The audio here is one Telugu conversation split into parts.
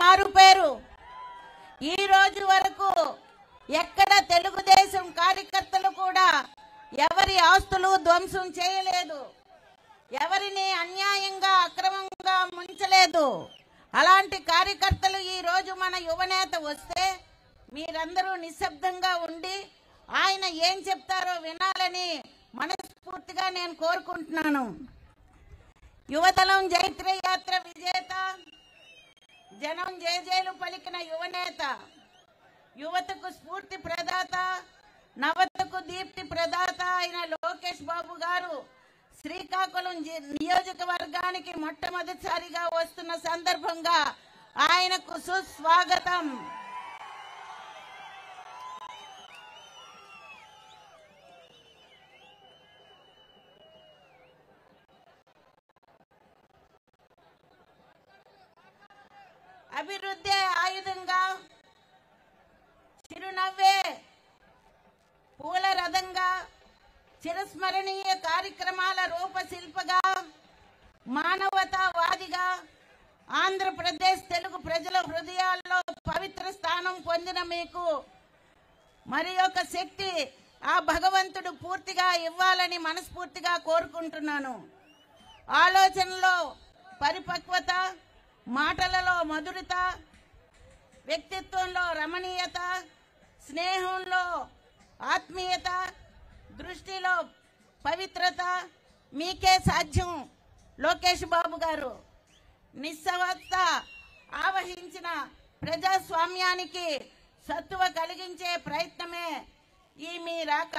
మారు పేరు ఈ రోజు వరకు ఎక్కడ తెలుగుదేశం కార్యకర్తలు కూడా ఎవరి ఆస్తులు ధ్వంసం చేయలేదు ఎవరిని అన్యాయంగా అక్రమంగా ముంచలేదు అలాంటి కార్యకర్తలు ఈ రోజు మన యువనేత వస్తే మీరందరూ నిశ్శబ్దంగా ఉండి ఆయన ఏం చెప్తారో వినాలని మనస్ఫూర్తిగా నేను కోరుకుంటున్నాను యువతలం జైత్ర యాత్ర విజేత జనం జేజేలు పలికిన యువనేత యువతకు స్ఫూర్తి ప్రదాత నవతకు దీప్తి ప్రదాత అయిన లోకేష్ బాబు గారు శ్రీకాకుళం జి- నియోజకవర్గానికి మొట్టమొదటిసారిగా వస్తున్న సందర్భంగా ఆయనకు సుస్వాగతం అభివృద్ధి ఆయుధంగా చిరునవ్వే పూల రథంగా చిరస్మరణీయ కార్యక్రమాల రూపశిల్పగా మానవతావాదిగా ఆంధ్రప్రదేశ్ తెలుగు ప్రజల హృదయాల్లో పవిత్ర స్థానం పొందిన మీకు మరి ఒక శక్తి ఆ భగవంతుడు పూర్తిగా ఇవ్వాలని మనస్ఫూర్తిగా కోరుకుంటున్నాను ఆలోచనలో పరిపక్వత మాటలలో మధురత వ్యక్తిత్వంలో రమణీయత స్నేహంలో ఆత్మీయత దృష్టిలో పవిత్రత మీకే సాధ్యం లోకేష్ బాబు గారు నిస్సవత్త ఆవహించిన ప్రజాస్వామ్యానికి సత్తువ కలిగించే ప్రయత్నమే ఈ మీ రాక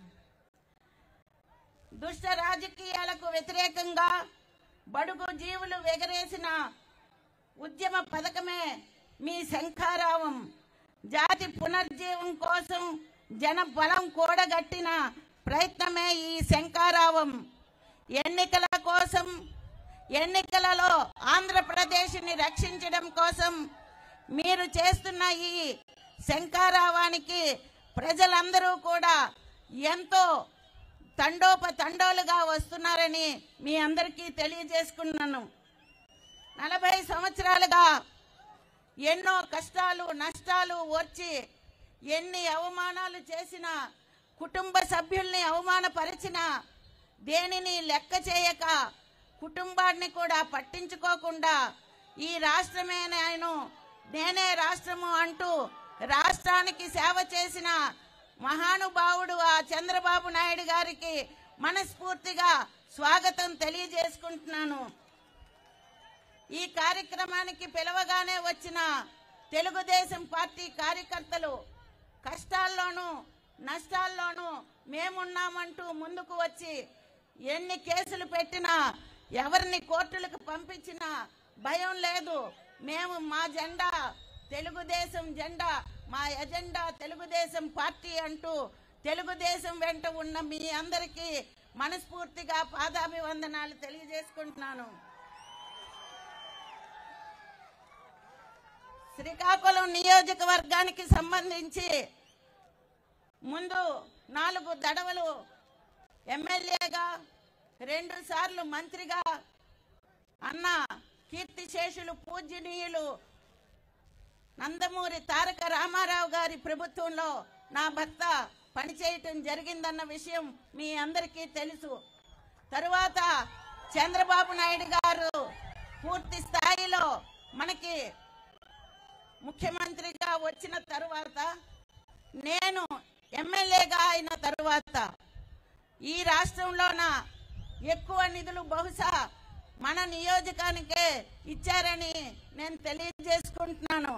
దుష్ట రాజకీయాలకు వ్యతిరేకంగా బడుగు జీవులు ఎగరేసిన ఉద్యమ పథకమే మీ శంఖారావం జాతి పునర్జీవం కోసం జన బలం కూడగట్టిన ప్రయత్నమే ఈ శంఖారావం ఎన్నికల కోసం ఎన్నికలలో ఆంధ్రప్రదేశ్ని రక్షించడం కోసం మీరు చేస్తున్న ఈ శంఖారావానికి ప్రజలందరూ కూడా ఎంతో తండోపతండోలుగా వస్తున్నారని మీ అందరికీ తెలియజేసుకున్నాను నలభై సంవత్సరాలుగా ఎన్నో కష్టాలు నష్టాలు వచ్చి ఎన్ని అవమానాలు చేసినా కుటుంబ సభ్యుల్ని అవమానపరిచిన దేనిని లెక్క చేయక కుటుంబాన్ని కూడా పట్టించుకోకుండా ఈ రాష్ట్రమే నేను నేనే రాష్ట్రము అంటూ రాష్ట్రానికి సేవ చేసిన మహానుభావుడు ఆ చంద్రబాబు నాయుడు గారికి మనస్ఫూర్తిగా స్వాగతం తెలియజేసుకుంటున్నాను ఈ కార్యక్రమానికి పిలవగానే వచ్చిన తెలుగుదేశం పార్టీ కార్యకర్తలు కష్టాల్లోనూ నష్టాల్లోనూ మేమున్నామంటూ ముందుకు వచ్చి ఎన్ని కేసులు పెట్టినా ఎవరిని కోర్టులకు పంపించినా భయం లేదు మేము మా జెండా తెలుగుదేశం జెండా మా ఎజెండా తెలుగుదేశం పార్టీ అంటూ తెలుగుదేశం వెంట ఉన్న మీ అందరికీ మనస్ఫూర్తిగా పాదాభివందనాలు తెలియజేసుకుంటున్నాను శ్రీకాకుళం నియోజకవర్గానికి సంబంధించి ముందు నాలుగు దడవలు ఎమ్మెల్యేగా రెండు సార్లు మంత్రిగా అన్న కీర్తిశేషులు పూజ్యనీయులు నందమూరి తారక రామారావు గారి ప్రభుత్వంలో నా భర్త పనిచేయటం జరిగిందన్న విషయం మీ అందరికీ తెలుసు తరువాత చంద్రబాబు నాయుడు గారు పూర్తి స్థాయిలో మనకి ముఖ్యమంత్రిగా వచ్చిన తరువాత నేను ఎమ్మెల్యేగా అయిన తరువాత ఈ రాష్ట్రంలోన ఎక్కువ నిధులు బహుశా మన నియోజకానికే ఇచ్చారని నేను తెలియజేసుకుంటున్నాను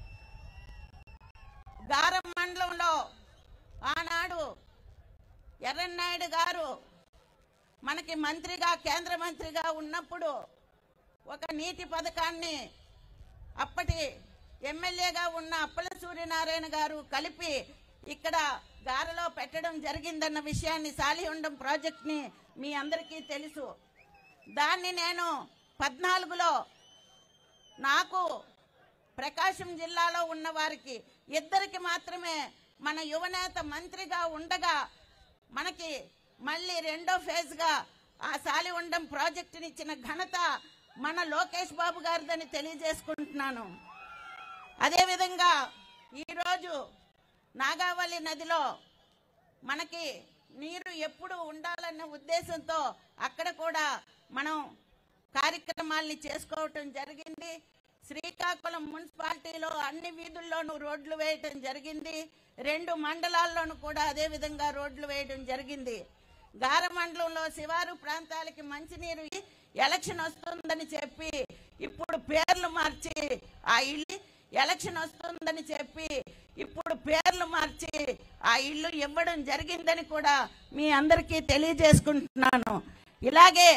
గారం మండలంలో ఆనాడు ఎర్రన్నాయుడు గారు మనకి మంత్రిగా కేంద్ర మంత్రిగా ఉన్నప్పుడు ఒక నీటి పథకాన్ని అప్పటి ఎమ్మెల్యేగా ఉన్న అప్పల సూర్యనారాయణ గారు కలిపి ఇక్కడ గారలో పెట్టడం జరిగిందన్న విషయాన్ని సాలిహుండం ప్రాజెక్ట్ని మీ అందరికీ తెలుసు దాన్ని నేను పద్నాలుగులో నాకు ప్రకాశం జిల్లాలో ఉన్న వారికి ఇద్దరికి మాత్రమే మన యువనేత మంత్రిగా ఉండగా మనకి మళ్ళీ రెండో ఫేజ్గా ఆ సాలివండం ప్రాజెక్టుని ఇచ్చిన ఘనత మన లోకేష్ బాబు గారిదని తెలియజేసుకుంటున్నాను అదేవిధంగా ఈరోజు నాగావళి నదిలో మనకి నీరు ఎప్పుడు ఉండాలన్న ఉద్దేశంతో అక్కడ కూడా మనం కార్యక్రమాల్ని చేసుకోవటం జరిగింది శ్రీకాకుళం మున్సిపాలిటీలో అన్ని వీధుల్లోనూ రోడ్లు వేయటం జరిగింది రెండు మండలాల్లోనూ కూడా అదే విధంగా రోడ్లు వేయడం జరిగింది గారమండలంలో శివారు ప్రాంతాలకి మంచినీరు ఎలక్షన్ వస్తుందని చెప్పి ఇప్పుడు పేర్లు మార్చి ఆ ఇల్లు ఎలక్షన్ వస్తుందని చెప్పి ఇప్పుడు పేర్లు మార్చి ఆ ఇల్లు ఇవ్వడం జరిగిందని కూడా మీ అందరికీ తెలియజేసుకుంటున్నాను ఇలాగే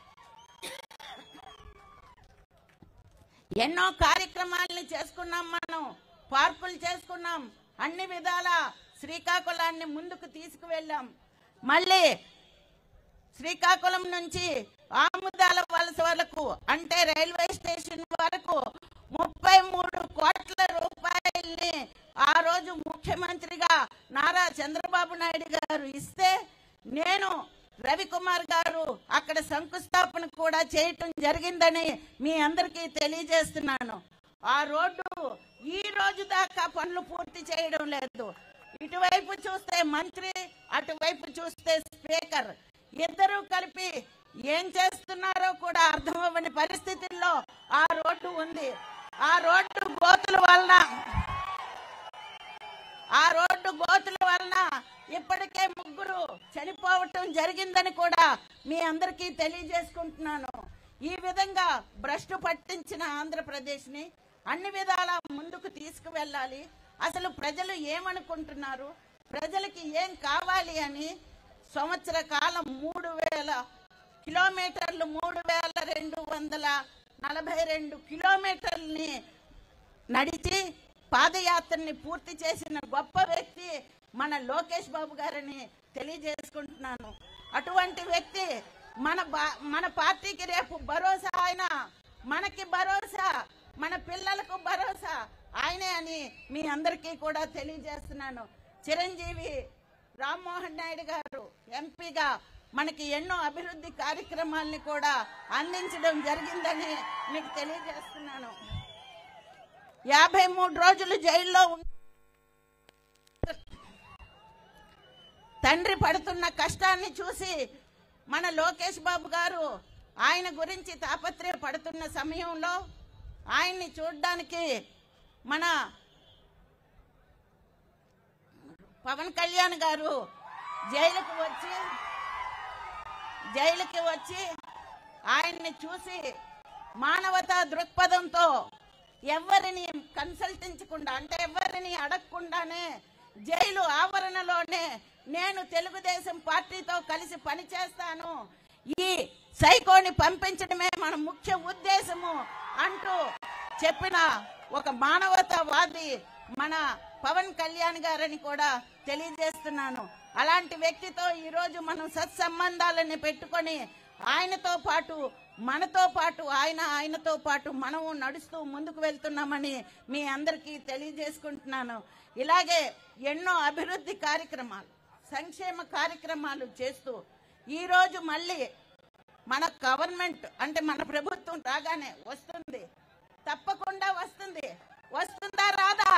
ఎన్నో కార్యక్రమాలని చేసుకున్నాం మనం పార్కులు చేసుకున్నాం అన్ని విధాల శ్రీకాకుళాన్ని ముందుకు తీసుకువెళ్ళాం మళ్ళీ శ్రీకాకుళం నుంచి ఆముదాల వలస వరకు అంటే రైల్వే స్టేషన్ వరకు ముప్పై మూడు కోట్ల రూపాయల్ని ఆ రోజు ముఖ్యమంత్రిగా నారా చంద్రబాబు నాయుడు గారు ఇస్తే నేను రవికుమార్ గారు అక్కడ శంకుస్థాపన కూడా చేయటం జరిగిందని మీ అందరికీ తెలియజేస్తున్నాను ఆ రోడ్డు ఈ రోజు దాకా పనులు పూర్తి చేయడం లేదు ఇటువైపు చూస్తే మంత్రి అటువైపు చూస్తే స్పీకర్ ఇద్దరూ కలిపి ఏం చేస్తున్నారో కూడా అర్థం అవ్వని పరిస్థితుల్లో ఆ రోడ్డు ఉంది ఆ రోడ్డు గోతుల వలన ఆ రోడ్డు గోతుల వలన ఇప్పటికే ముగ్గురు చనిపోవటం జరిగిందని కూడా మీ అందరికీ తెలియజేసుకుంటున్నాను ఈ విధంగా భ్రష్టు పట్టించిన ఆంధ్రప్రదేశ్ని అన్ని విధాల ముందుకు తీసుకువెళ్ళాలి అసలు ప్రజలు ఏమనుకుంటున్నారు ప్రజలకి ఏం కావాలి అని సంవత్సర కాలం మూడు వేల కిలోమీటర్లు మూడు వేల రెండు వందల నలభై రెండు కిలోమీటర్లని నడిచి పాదయాత్రని పూర్తి చేసిన గొప్ప వ్యక్తి మన లోకేష్ బాబు గారని తెలియజేసుకుంటున్నాను అటువంటి వ్యక్తి మన బా- మన పార్టీకి రేపు భరోసా ఆయన మనకి భరోసా మన పిల్లలకు భరోసా ఆయనే అని మీ అందరికీ కూడా తెలియజేస్తున్నాను చిరంజీవి రామ్మోహన్ నాయుడు గారు ఎంపీగా మనకి ఎన్నో అభివృద్ధి కార్యక్రమాల్ని కూడా అందించడం జరిగిందని మీకు తెలియజేస్తున్నాను యాభై మూడు రోజులు జైల్లో ఉన్న తండ్రి పడుతున్న కష్టాన్ని చూసి మన లోకేష్ బాబు గారు ఆయన గురించి తాపత్రయపడుతున్న సమయంలో ఆయన్ని చూడడానికి మన పవన్ కళ్యాణ్ గారు జైలుకు వచ్చి జైలుకి వచ్చి ఆయన్ని చూసి మానవతా దృక్పథంతో ఎవరిని కన్సల్టించకుండా అంటే ఎవరిని అడగకుండానే జైలు ఆవరణలోనే నేను తెలుగుదేశం పార్టీతో కలిసి పనిచేస్తాను ఈ సైకోని పంపించడమే మన ముఖ్య ఉద్దేశము అంటూ చెప్పిన ఒక మానవతావాది మన పవన్ కళ్యాణ్ గారని కూడా తెలియజేస్తున్నాను అలాంటి వ్యక్తితో ఈరోజు మనం సత్సంబంధాలని పెట్టుకొని ఆయనతో పాటు మనతో పాటు ఆయన ఆయనతో పాటు మనము నడుస్తూ ముందుకు వెళ్తున్నామని మీ అందరికీ తెలియజేసుకుంటున్నాను ఇలాగే ఎన్నో అభివృద్ధి కార్యక్రమాలు సంక్షేమ కార్యక్రమాలు చేస్తూ ఈరోజు మళ్ళీ మన గవర్నమెంట్ అంటే మన ప్రభుత్వం రాగానే వస్తుంది తప్పకుండా వస్తుంది వస్తుందా రాదా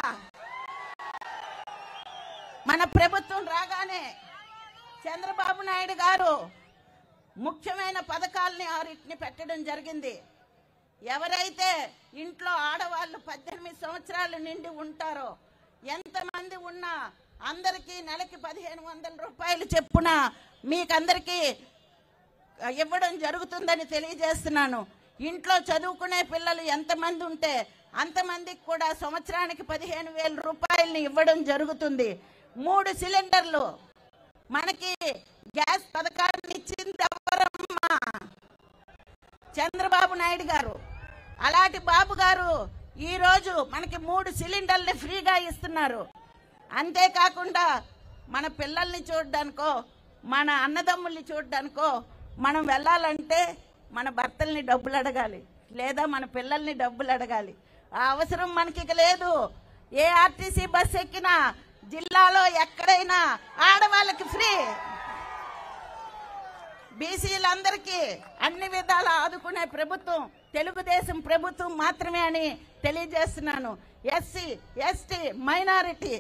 మన ప్రభుత్వం రాగానే చంద్రబాబు నాయుడు గారు ముఖ్యమైన పథకాలని ఆరిటిని పెట్టడం జరిగింది ఎవరైతే ఇంట్లో ఆడవాళ్ళు పద్దెనిమిది సంవత్సరాలు నిండి ఉంటారో ఎంతమంది ఉన్నా అందరికీ నెలకి పదిహేను వందల రూపాయలు చెప్పున మీకందరికీ ఇవ్వడం జరుగుతుందని తెలియజేస్తున్నాను ఇంట్లో చదువుకునే పిల్లలు ఎంతమంది ఉంటే అంతమందికి కూడా సంవత్సరానికి పదిహేను వేల రూపాయలని ఇవ్వడం జరుగుతుంది మూడు సిలిండర్లు మనకి గ్యాస్ పథకాన్ని ఇచ్చింది ఎవరమ్మా చంద్రబాబు నాయుడు గారు అలాంటి బాబు గారు ఈ రోజు మనకి మూడు సిలిండర్లు ఫ్రీగా ఇస్తున్నారు అంతేకాకుండా మన పిల్లల్ని చూడడానికో మన అన్నదమ్ముల్ని చూడడానికో మనం వెళ్ళాలంటే మన భర్తల్ని డబ్బులు అడగాలి లేదా మన పిల్లల్ని డబ్బులు అడగాలి ఆ అవసరం మనకి ఇక లేదు ఏ ఆర్టీసీ బస్ ఎక్కినా జిల్లాలో ఎక్కడైనా ఆడవాళ్ళకి ఫ్రీ బీసీలందరికీ అన్ని విధాలా ఆదుకునే ప్రభుత్వం తెలుగుదేశం ప్రభుత్వం మాత్రమే అని తెలియజేస్తున్నాను ఎస్సీ ఎస్టీ మైనారిటీ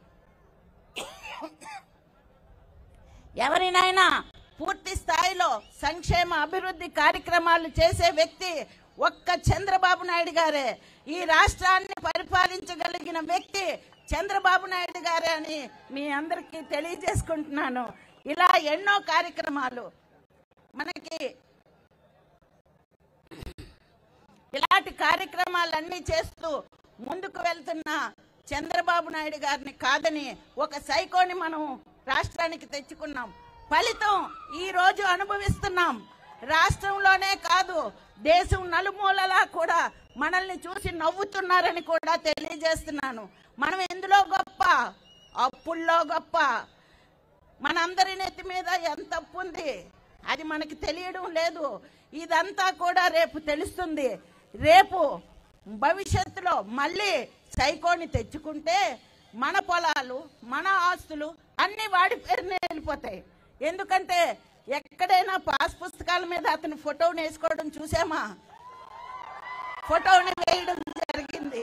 ఎవరినైనా పూర్తి స్థాయిలో సంక్షేమ అభివృద్ధి కార్యక్రమాలు చేసే వ్యక్తి ఒక్క చంద్రబాబు నాయుడు గారే ఈ రాష్ట్రాన్ని పరిపాలించగలిగిన వ్యక్తి చంద్రబాబు నాయుడు గారే అని మీ అందరికీ తెలియజేసుకుంటున్నాను ఇలా ఎన్నో కార్యక్రమాలు మనకి ఇలాంటి కార్యక్రమాలన్నీ చేస్తూ ముందుకు వెళ్తున్న చంద్రబాబు నాయుడు గారిని కాదని ఒక సైకోని మనం రాష్ట్రానికి తెచ్చుకున్నాం ఫలితం ఈ రోజు అనుభవిస్తున్నాం రాష్ట్రంలోనే కాదు దేశం నలుమూలలా కూడా మనల్ని చూసి నవ్వుతున్నారని కూడా తెలియజేస్తున్నాను మనం ఎందులో గొప్ప అప్పుల్లో గొప్ప మనందరి నెత్తి మీద ఎంత అప్పు ఉంది అది మనకి తెలియడం లేదు ఇదంతా కూడా రేపు తెలుస్తుంది రేపు భవిష్యత్తులో మళ్ళీ సైకోని తెచ్చుకుంటే మన పొలాలు మన ఆస్తులు అన్ని వాడి పేరునే వెళ్ళిపోతాయి ఎందుకంటే ఎక్కడైనా పాస్ పుస్తకాల మీద అతని ఫోటోని వేసుకోవడం చూసామా ఫోటోని వేయడం జరిగింది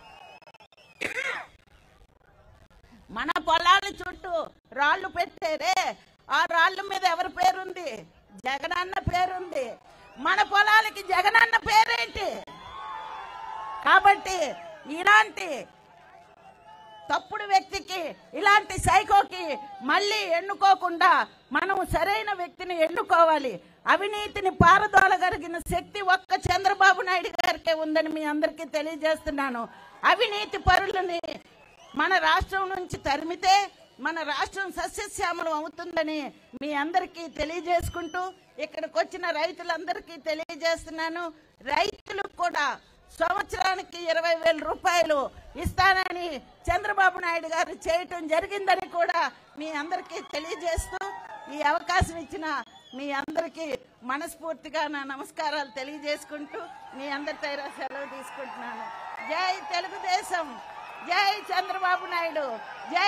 మన పొలాల చుట్టూ రాళ్ళు పెట్టారే ఆ రాళ్ళ మీద ఎవరి పేరుంది జగనన్న పేరుంది మన పొలాలకి జగనన్న పేరేంటి కాబట్టి ఇలాంటి తప్పుడు వ్యక్తికి ఇలాంటి సైకోకి మళ్ళీ ఎన్నుకోకుండా మనం సరైన వ్యక్తిని ఎన్నుకోవాలి అవినీతిని పారదోలగలిగిన శక్తి ఒక్క చంద్రబాబు నాయుడు గారికే ఉందని మీ అందరికీ తెలియజేస్తున్నాను అవినీతి పరులని మన రాష్ట్రం నుంచి తరిమితే మన రాష్ట్రం సస్యశ్యామలం అవుతుందని మీ అందరికీ తెలియజేసుకుంటూ ఇక్కడికి వచ్చిన రైతులందరికీ తెలియజేస్తున్నాను రైతులకు కూడా సంవత్సరానికి ఇరవై వేల రూపాయలు ఇస్తానని చంద్రబాబు నాయుడు గారు చేయటం జరిగిందని కూడా మీ అందరికీ తెలియజేస్తూ ఈ అవకాశం ఇచ్చిన మీ అందరికీ మనస్ఫూర్తిగా నా నమస్కారాలు తెలియజేసుకుంటూ మీ అందరి దగ్గర సెలవు తీసుకుంటున్నాను జై తెలుగుదేశం జై చంద్రబాబు నాయుడు జై